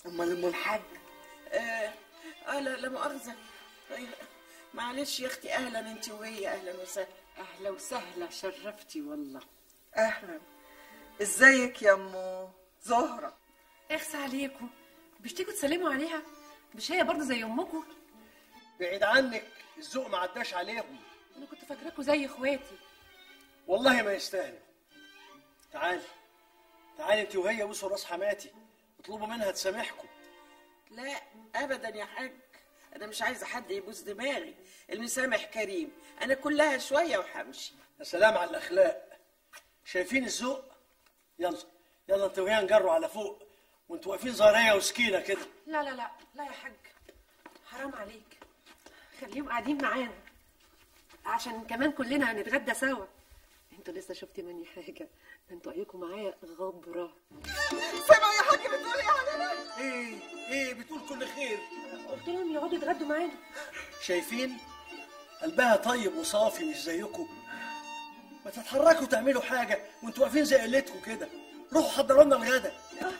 امال ام الحاج آه, اه لا لا مؤاخذه أيوة. معلش يا اختي اهلا انت وهي اهلا وسهلا اهلا وسهلا شرفتي والله اهلا ازيك يا ام زهره اخسى عليكم مش تيجوا تسلموا عليها مش هي برضه زي امكم بعيد عنك الذوق ما عداش عليهم انا كنت فاكراكوا زي اخواتي والله ما يستاهلوا تعالي تعالي انت وهي بوسوا راس حماتي اطلبوا منها تسامحكم لا ابدا يا حاج انا مش عايزه حد يبوس دماغي المسامح كريم انا كلها شويه وهمشي يا سلام على الاخلاق شايفين الذوق يلا يلا انت وهي نجروا على فوق وانتوا واقفين زهريه وسكينه كده لا لا لا لا يا حاج حرام عليك خليهم قاعدين معانا عشان كمان كلنا هنتغدى سوا انتوا لسه شفتي مني حاجه انتوا عيكم معايا غبره سامع يا حاج بتقول ايه علينا ايه ايه بتقول كل خير قلت لهم يقعدوا يتغدوا معانا شايفين قلبها طيب وصافي مش زيكم ما تتحركوا تعملوا حاجه وانتوا واقفين زي قلتكم كده روحوا حضروا لنا الغدا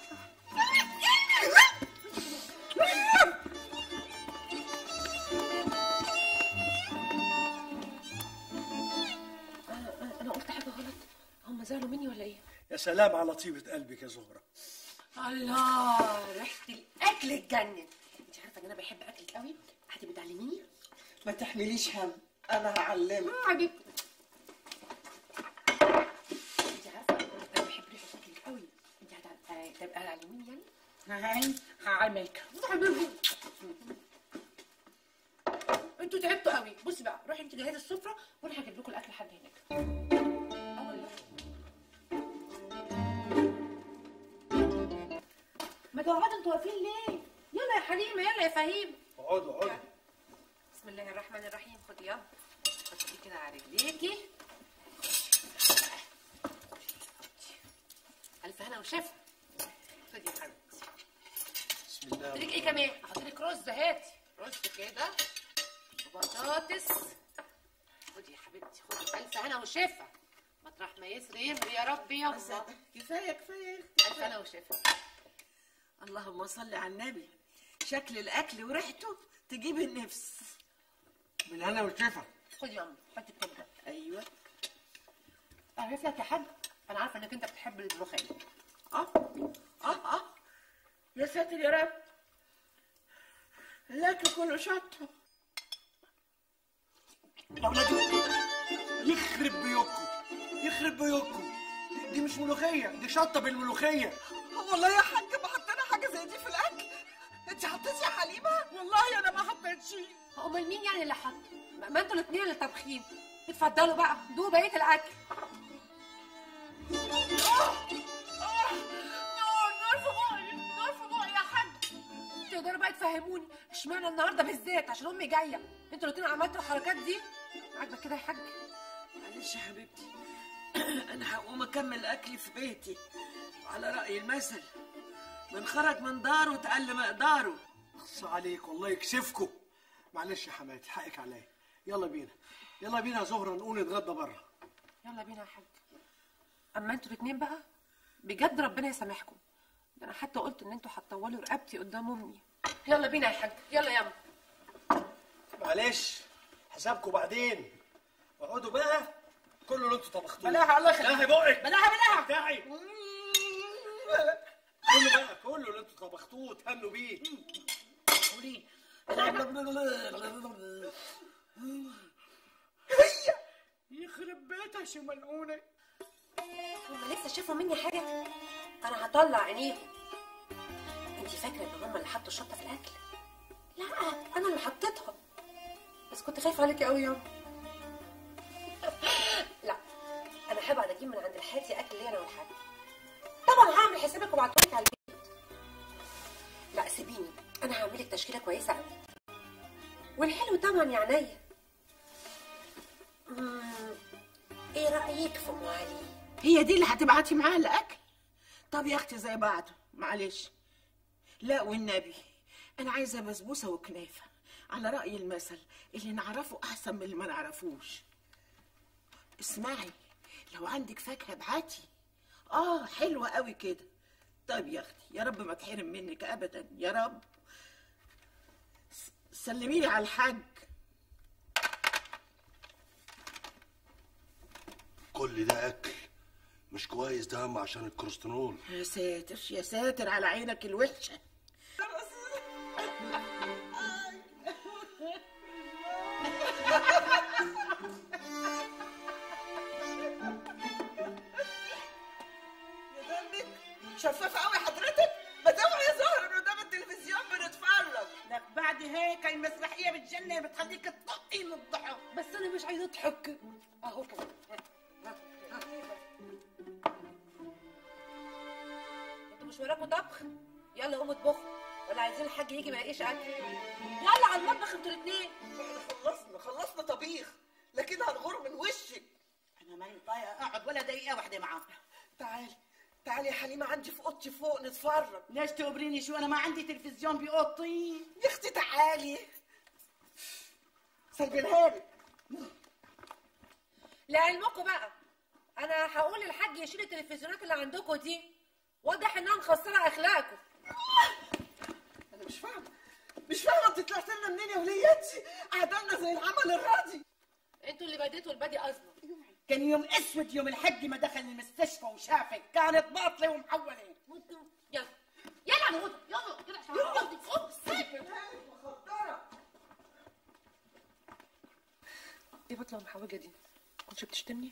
انا انا قلت حاجه غلط هم زعلوا مني ولا ايه يا سلام على طيبه قلبك يا زهره الله ريحه الاكل اتجنن انت عارفه ان انا بحب اكلك قوي هتبقي تعلميني ما تحمليش هم انا هعلمك حبيبتي انت عارفه انا بحب ريحه اكلك قوي انت هتع- هتبقى تعلميني يعني هاي هعملك حبيبي انتوا تعبتوا قوي بصي بقى روحي انت جهزي السفره وانا هجيب لكم الاكل لحد هناك اه والله. ما تقعدوا انتوا واقفين ليه يلا يا حليمه يلا يا فهيم اقعدوا اقعدوا بسم الله الرحمن الرحيم خدي يلا حطي كده على رجليكي الف هنا وشفا خدي يا حبيبتي بسم الله احط لك ايه كمان احط لك رز هاتي رز كده وبطاطس خدي يا حبيبتي خدي الف هنا وشفا مطرح ما يسري يمري يا رب يلا كفايه كفايه يا اختي الف هنا وشفا اللهم صل على النبي شكل الاكل وريحته تجيب النفس من هنا والشفا خدي يا امي حطي الكبده ايوه اعرف لك يا حاج انا عارفه انك انت بتحب الملوخيه اه اه اه يا ساتر يا رب الاكل كله شطه يخرب بيوتكم يخرب بيوتكم دي مش ملوخيه دي شطه بالملوخيه والله يا حاج ما حطينا حاجه زي دي في الاكل انت حطيتي يا حليمه والله انا ما حطيتش امال مين يعني اللي حط ما ما انتوا الاثنين اللي طابخين اتفضلوا بقى دوقوا بقيه الاكل نار نار في بقي نار في بقي يا حاج تقدروا بقى تفهموني اشمعنى النهارده بالذات عشان امي جايه انتوا الاثنين عملتوا الحركات دي عاجبك كده يا حاج معلش يا حبيبتي انا هقوم اكمل اكلي في بيتي على راي المثل من خرج من داره تقل مقداره خص عليك والله يكسفكم معلش يا حماتي حقك عليا يلا بينا يلا بينا يا زهره نقوم نتغدى بره يلا بينا يا حاج اما انتوا الاثنين بقى بجد ربنا يسامحكم ده انا حتى قلت ان انتوا هتطولوا رقبتي قدام امي يلا بينا يا حاج يلا يلا معلش حسابكم بعدين اقعدوا بقى كله اللي انتوا طبختوه بلاها الله يخليك لاهي بقك بلاها بلاها بتاعي كله بقى كله اللي انتوا طبختوه تهنوا بيه قولي يخرب بيتها شو ملعونه هما لسه شافوا مني حاجه انا هطلع عينيهم انت فاكره ان هما اللي حطوا الشطه في الاكل لا انا اللي حطيتها بس كنت خايفه عليكي قوي يا لا انا هبعد اجيب من عند الحاتي اكل ليا انا والحاج طبعا هعمل حسابك وابعتهولك على البيت لا سيبيني انا هعمل لك تشكيله كويسه قوي والحلو طبعا يا عينيا أمم، ايه رايك في ام علي هي دي اللي هتبعتي معاها الاكل طب يا اختي زي بعض معلش لا والنبي انا عايزه بسبوسه وكنافه على راي المثل اللي نعرفه احسن من اللي ما نعرفوش اسمعي لو عندك فاكهه ابعتي اه حلوه قوي كده طيب يا اختي يا رب ما تحرم منك ابدا يا رب س- سلمي لي على الحاج كل ده اكل مش كويس ده هم عشان الكوليسترول يا ساتر يا ساتر على عينك الوحشه يا دمك شفافه قوي حضرتك ما توعي يا زهره من قدام التلفزيون بنتفرج لك بعد هيك المسرحيه بتجنن بتخليك تطقي من الضحك بس انا مش عايزه اضحك اهو كده انتوا مش وراكوا طبخ يلا قوموا اطبخوا ولا عايزين الحاج يجي ما يلاقيش اكل يلا على المطبخ انتوا الاثنين احنا خلصنا خلصنا طبيخ لكن هنغور من وشك انا ماني طايقه اقعد ولا دقيقه واحده معاه تعالي تعالي يا حليمه عندي في اوضتي فوق نتفرج ليش تقبريني شو انا ما عندي تلفزيون باوضتي يا اختي تعالي سايبينها لك لعلمكم بقى انا هقول للحاج يشيل التلفزيونات اللي عندكم دي واضح انها مخسره اخلاقكم انا مش فاهمه مش فاهمه انت طلعت لنا منين يا ولياتي قعدنا زي العمل الراضي انتوا اللي بديتوا البادي اصلا كان يوم اسود يوم الحج ما دخل المستشفى وشافك كانت باطله ومحوله ممكن يلا يلا على الهدى يلا يلا عشان يلا فوق سيب ايه بطلع المحوجه دي كنتش بتشتمني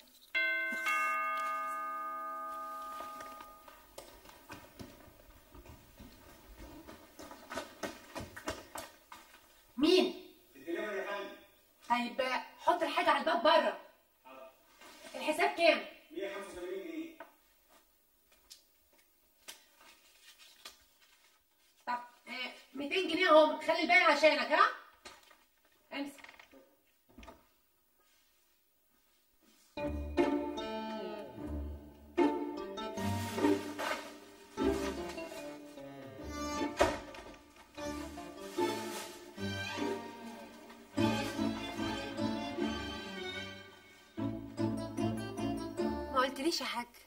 مين طيب حط الحاجه على الباب بره الحساب كام 185 جنيه طب آه، 200 جنيه اهم خلي الباقي عشانك ها امسك ما قلتليش يا حاج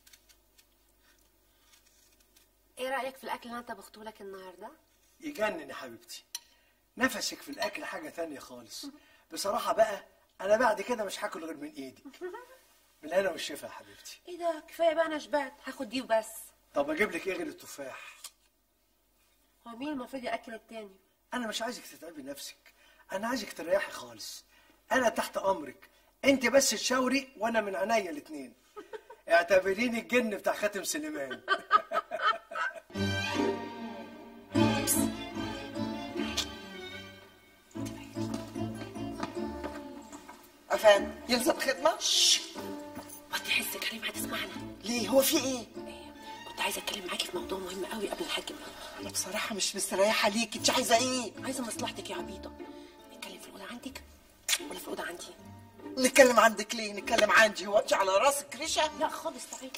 ايه رايك في الاكل اللي انا طبخته لك النهارده يجنن يا حبيبتي نفسك في الاكل حاجه تانية خالص بصراحه بقى انا بعد كده مش هاكل غير من ايدي بالهنا والشفا يا حبيبتي ايه ده كفايه بقى انا شبعت هاخد دي وبس طب اجيب لك ايه غير التفاح هو مين المفروض ياكل التاني انا مش عايزك تتعبي نفسك انا عايزك تريحي خالص انا تحت امرك انت بس تشاوري وانا من عينيا الاتنين اعتبريني الجن بتاع خاتم سليمان افندم يلزم خدمه ما تحس كريم هتسمعنا ليه هو في ايه إيه، كنت عايزه اتكلم معاكي في موضوع مهم قوي قبل الحاج ما يجي. انا بصراحه مش مستريحه ليك انت عايزه ايه عايزه مصلحتك يا عبيطه نتكلم في الاوضه عندك ولا في الاوضه عندي نتكلم عندك ليه نتكلم عندي هو انت على راسك ريشه لا خالص تعالي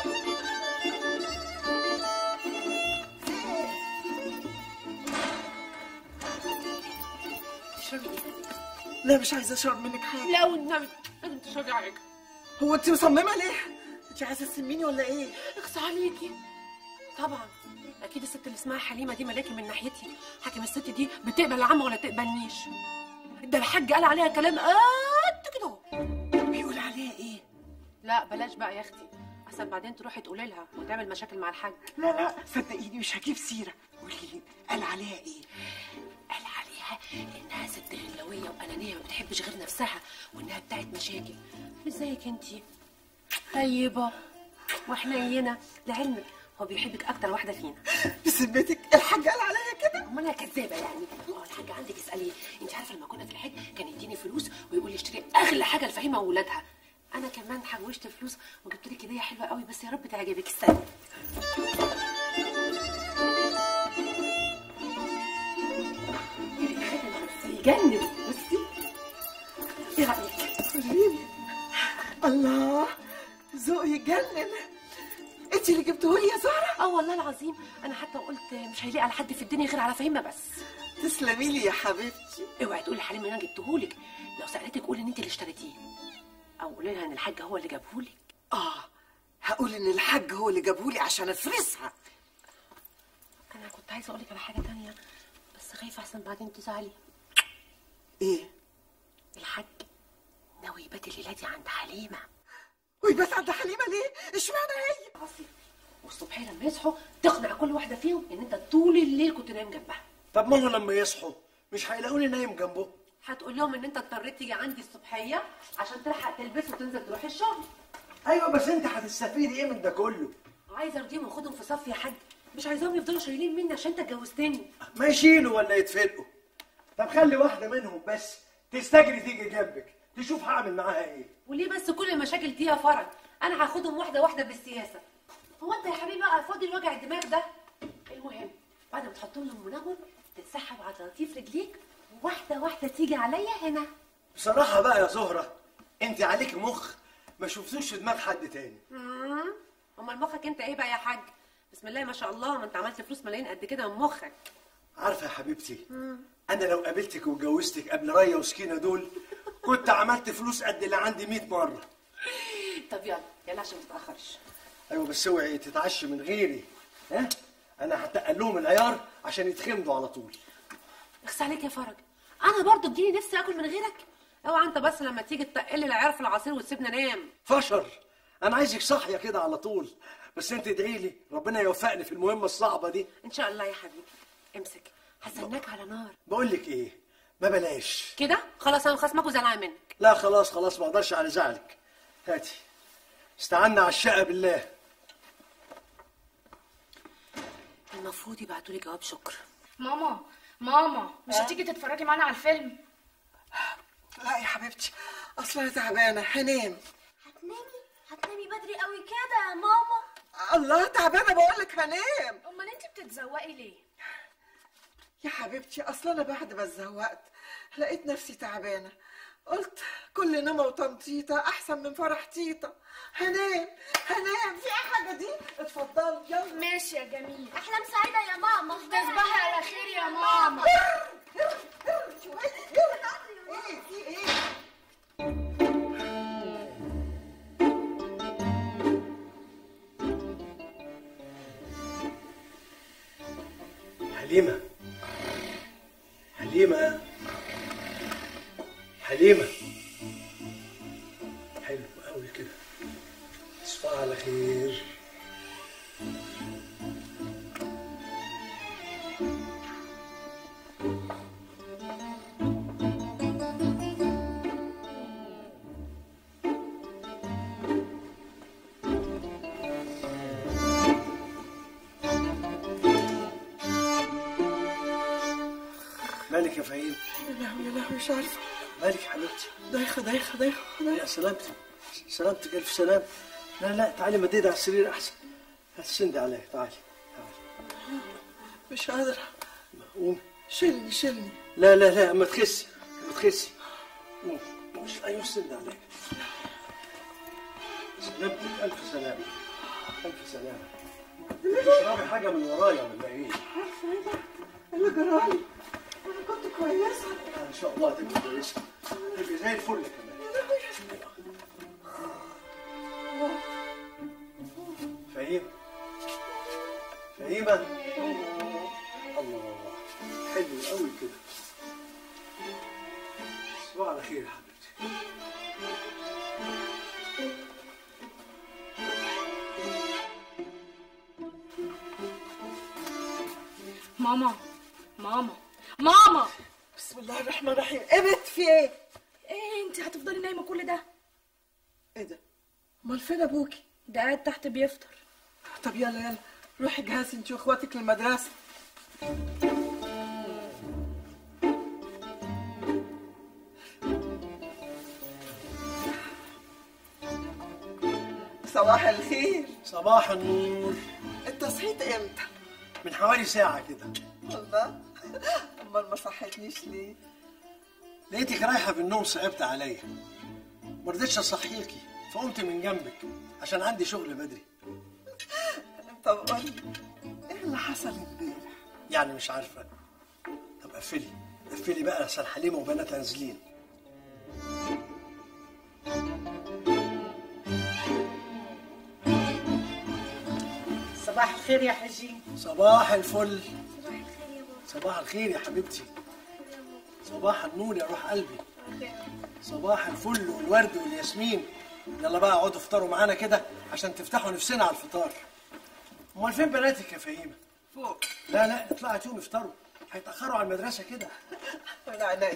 تشربي ايه لا مش عايزه اشرب منك حاجه لا والنبي لازم تشربي عليك هو انت مصممه ليه انت عايزه تسميني ولا ايه اخصى عليكي طبعا اكيد الست اللي اسمها حليمه دي ملاكي من ناحيتي حاكم الست دي بتقبل العم ولا تقبلنيش ده الحاج قال عليها كلام قد كده اهو بيقول عليها ايه لا بلاش بقى يا اختي احسن بعدين تروحي تقولي لها وتعمل مشاكل مع الحاج لا لا صدقيني مش هجيب سيره قولي لي قال عليها ايه قال عليها انها ست غلويه وانانيه ما بتحبش غير نفسها وانها بتاعت مشاكل مش زيك انتي طيبه وحنينه لعلمك هو بيحبك اكتر واحده فينا بذمتك الحاج قال عليا كده امال انا كذابه يعني اه الحاج عندك اساليه انت عارفه لما كنا في الحج كان يديني فلوس ويقول لي اشتري اغلى حاجه لفهيمه واولادها انا كمان حوشت فلوس وجبت لك هديه حلوه قوي بس يا رب تعجبك استني يجنن بصي ايه رايك الله ذوقي يجنن انت اللي جبتهولي يا زهره اه والله العظيم انا حتى قلت مش هيليق على حد في الدنيا غير على فهيمه بس تسلمي لي يا حبيبتي اوعي تقولي لحليم ان انا جبتهولك لو سالتك قولي ان انت اللي اشتريتيه او قولي لها ان الحاج هو اللي جابهولك اه هقول ان الحاج هو اللي جابهولي عشان افرسها انا كنت عايزه اقول لك على حاجه تانية بس خايفه احسن بعدين تزعلي ايه الحاج ناوي يبات الليله دي عند حليمه ويبات عند حليمه ليه اشمعنى هي عظيم والصبح لما يصحوا تقنع كل واحده فيهم ان انت طول الليل كنت نايم جنبها طب ما هو لما يصحوا مش هيلاقوني نايم جنبه هتقول لهم ان انت اضطريت تيجي عندي الصبحيه عشان تلحق تلبس وتنزل تروح الشغل ايوه بس انت هتستفيدي ايه من ده كله عايزه ارضيهم واخدهم في صف يا حاج مش عايزاهم يفضلوا شايلين مني عشان انت اتجوزتني ما يشيلوا ولا يتفلقوا طب خلي واحده منهم بس تستجري تيجي جنبك تشوف هعمل معاها ايه وليه بس كل المشاكل دي يا فرج انا هاخدهم واحده واحده بالسياسه هو انت يا حبيبي بقى فاضي الوجع الدماغ ده المهم بعد ما تحط لهم منور تتسحب على لطيف رجليك واحده واحده تيجي عليا هنا بصراحه بقى يا زهره انت عليك مخ ما شفتوش في دماغ حد تاني امم امال مخك انت ايه بقى يا حاج بسم الله ما شاء الله ما انت عملت فلوس ملايين قد كده من مخك عارفه يا حبيبتي انا لو قابلتك واتجوزتك قبل ريا وسكينه دول كنت عملت فلوس قد اللي عندي 100 مره طب يلا يلا عشان ما تتاخرش ايوه بس اوعي تتعشي من غيري ها انا هتقل لهم العيار عشان يتخمدوا على طول اخس عليك يا فرج انا برضو تجيني نفسي اكل من غيرك اوعى انت بس لما تيجي تقل العيار في العصير وتسيبنا نام فشر انا عايزك صاحيه كده على طول بس انت ادعي لي ربنا يوفقني في المهمه الصعبه دي ان شاء الله يا حبيبي امسك هستناك على نار بقول لك ايه ما بلاش كده خلاص انا خصمك وزعلان منك لا خلاص خلاص ما اقدرش على زعلك هاتي استعنا على الشقه بالله المفروض يبعتوا لي جواب شكر ماما ماما مش هتيجي تتفرجي معانا على الفيلم لا يا حبيبتي اصلا أنا تعبانه هنام هتنامي هتنامي بدري قوي كده يا ماما الله تعبانه بقول لك هنام امال انت بتتزوقي ليه يا حبيبتي اصلا انا بعد ما اتزوقت لقيت نفسي تعبانه قلت كل نومه وتنطيطه احسن من فرح تيتا هنام هنام في أي حاجه دي اتفضلي يلا ماشي يا جميل احلام سعيده يا ماما تصبحي على خير يا ماما ايه في ايه حليمه حليمه حليمه حلو قوي كده تصبح على خير مالك يا فهيم يا لهوي يا لهوي مش عارفه مالك يا حبيبتي دايخه دايخه دايخه دايخة. يا سلامتك سلامتك الف سلام لا لا تعالي مديدة على السرير احسن هتسندي عليا تعالي تعالي مش قادره قومي شيلني شيلني لا لا لا ما تخسي ما تخسي قومي مش ايوه سند عليك سلامتك الف سلامه الف سلامه تشربي حاجه من ورايا ولا ايه؟ اللي جرالي انا كنت كويسه ان شاء الله هتبقي كويسه تبقي زي الفل كمان فهيم فهيمة الله حلو قوي كده تصبح على خير يا حبيبتي ماما ماما ماما بسم الله الرحمن الرحيم ابت في ايه ايه انت هتفضلي نايمه كل ده ايه ده امال فين ابوكي ده قاعد تحت بيفطر طب يلا يلا روحي جهزي انت واخواتك للمدرسه صباح الخير صباح النور انت صحيت امتى من حوالي ساعة كده الله امال ما صحيتنيش ليه لقيتك رايحة في النوم صعبت عليا ما رضيتش اصحيكي فقمت من جنبك عشان عندي شغل بدري طب قولي ايه اللي حصل امبارح يعني مش عارفة طب قفلي قفلي بقى عشان حليمة وبناتها نازلين صباح صباح الخير يا حجين صباح الفل صباح الخير يا بابا صباح الخير يا حبيبتي صباح النور يا روح قلبي صباح الفل والورد والياسمين يلا بقى اقعدوا افطروا معانا كده عشان تفتحوا نفسنا على الفطار امال فين بناتك يا فهيمه فوق لا لا اطلعوا تقوموا افطروا هيتاخروا على المدرسه كده من عينيا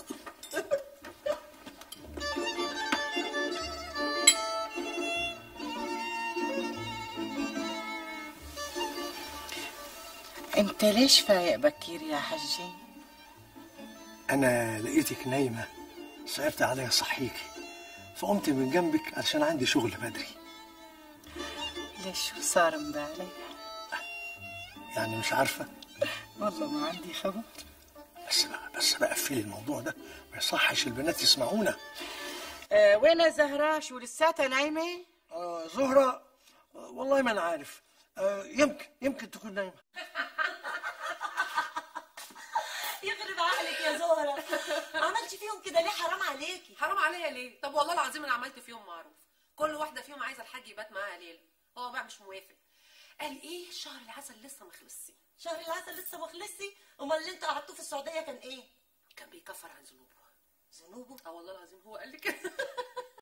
انت ليش فايق بكير يا حجي انا لقيتك نايمه صعبت عليا اصحيكي فقمت من جنبك علشان عندي شغل بدري ليش شو صار امبارح يعني مش عارفه والله ما عندي خبر بس بقى بس بقى قفلي الموضوع ده ما يصحش البنات يسمعونا آه وين زهرة شو لساتها نايمة آه زهره آه والله ما انا عارف آه يمكن يمكن تكون نايمه يخرب عقلك يا زهرة عملتي فيهم كده ليه حرام عليكي حرام عليا ليه طب والله العظيم انا عملت فيهم معروف كل واحده فيهم عايزه الحاج يبات معاها ليله هو بقى مش موافق قال ايه شهر العسل لسه ما خلصش شهر العسل لسه ما خلصي امال اللي انت قعدتوه في السعودية كان ايه كان بيكفر عن ذنوبه ذنوبه اه والله العظيم هو قال لي كده